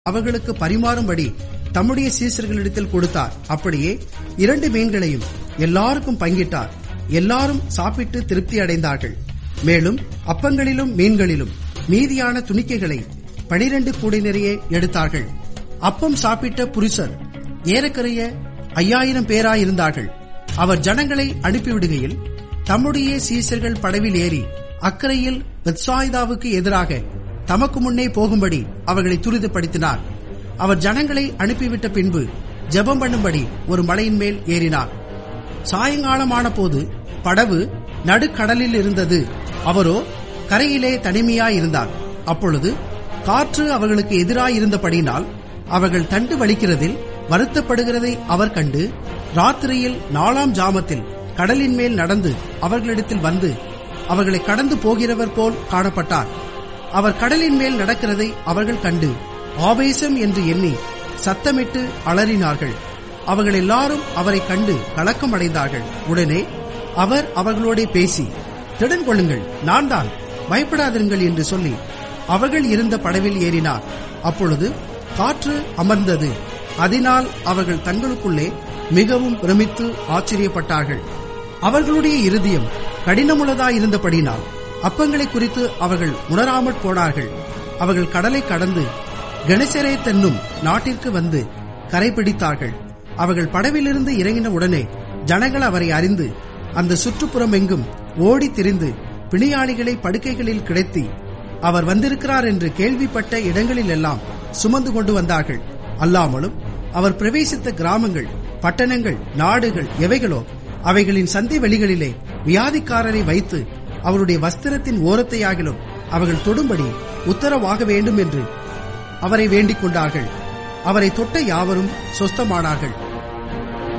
அவர்களுக்கு பரிமாறும்படி தம்முடைய சீசர்களிடத்தில் கொடுத்தார் அப்படியே இரண்டு மீன்களையும் எல்லாருக்கும் பங்கிட்டார் எல்லாரும் சாப்பிட்டு திருப்தி அடைந்தார்கள் மேலும் அப்பங்களிலும் மீன்களிலும் மீதியான துணிக்கைகளை பனிரெண்டு கூடை நிறைய எடுத்தார்கள் அப்பம் சாப்பிட்ட புருஷர் ஏறக்குறைய ஐயாயிரம் பேராயிருந்தார்கள் அவர் ஜனங்களை அனுப்பிவிடுகையில் தம்முடைய சீசர்கள் படவில் ஏறி அக்கறையில் பெத்சாய்தாவுக்கு எதிராக தமக்கு முன்னே போகும்படி அவர்களை துரிதப்படுத்தினார் அவர் ஜனங்களை அனுப்பிவிட்ட பின்பு ஜெபம் பண்ணும்படி ஒரு மலையின் மேல் ஏறினார் சாயங்காலமான போது படவு நடுக்கடலில் இருந்தது அவரோ கரையிலே தனிமையாயிருந்தார் அப்பொழுது காற்று அவர்களுக்கு எதிராயிருந்தபடினால் அவர்கள் தண்டு வலிக்கிறதில் வருத்தப்படுகிறதை அவர் கண்டு ராத்திரியில் நாலாம் ஜாமத்தில் கடலின் மேல் நடந்து அவர்களிடத்தில் வந்து அவர்களை கடந்து போகிறவர் போல் காணப்பட்டார் அவர் கடலின் மேல் நடக்கிறதை அவர்கள் கண்டு ஆவேசம் என்று எண்ணி சத்தமிட்டு அலறினார்கள் அவர்கள் எல்லாரும் அவரை கண்டு கலக்கம் அடைந்தார்கள் உடனே அவர் அவர்களோட பேசி திடன் கொள்ளுங்கள் நான் தான் பயப்படாதிருங்கள் என்று சொல்லி அவர்கள் இருந்த படவில் ஏறினார் அப்பொழுது காற்று அமர்ந்தது அதனால் அவர்கள் தங்களுக்குள்ளே மிகவும் பிரமித்து ஆச்சரியப்பட்டார்கள் அவர்களுடைய இருதயம் கடினமுள்ளதாயிருந்தபடினால் அப்பங்களை குறித்து அவர்கள் உணராமற் போனார்கள் அவர்கள் கடலை கடந்து கணசரே தென்னும் நாட்டிற்கு வந்து கரைபிடித்தார்கள் அவர்கள் படவிலிருந்து இறங்கின உடனே ஜனங்கள் அவரை அறிந்து அந்த சுற்றுப்புறம் எங்கும் ஓடி திரிந்து பிணியாளிகளை படுக்கைகளில் கிடத்தி அவர் வந்திருக்கிறார் என்று கேள்விப்பட்ட இடங்களில் எல்லாம் சுமந்து கொண்டு வந்தார்கள் அல்லாமலும் அவர் பிரவேசித்த கிராமங்கள் பட்டணங்கள் நாடுகள் எவைகளோ அவைகளின் சந்தை வெளிகளிலே வியாதிக்காரரை வைத்து அவருடைய வஸ்திரத்தின் ஓரத்தையாகிலும் அவர்கள் தொடும்படி உத்தரவாக வேண்டும் என்று அவரை வேண்டிக் கொண்டார்கள் அவரை தொட்ட யாவரும் சொஸ்தமானார்கள்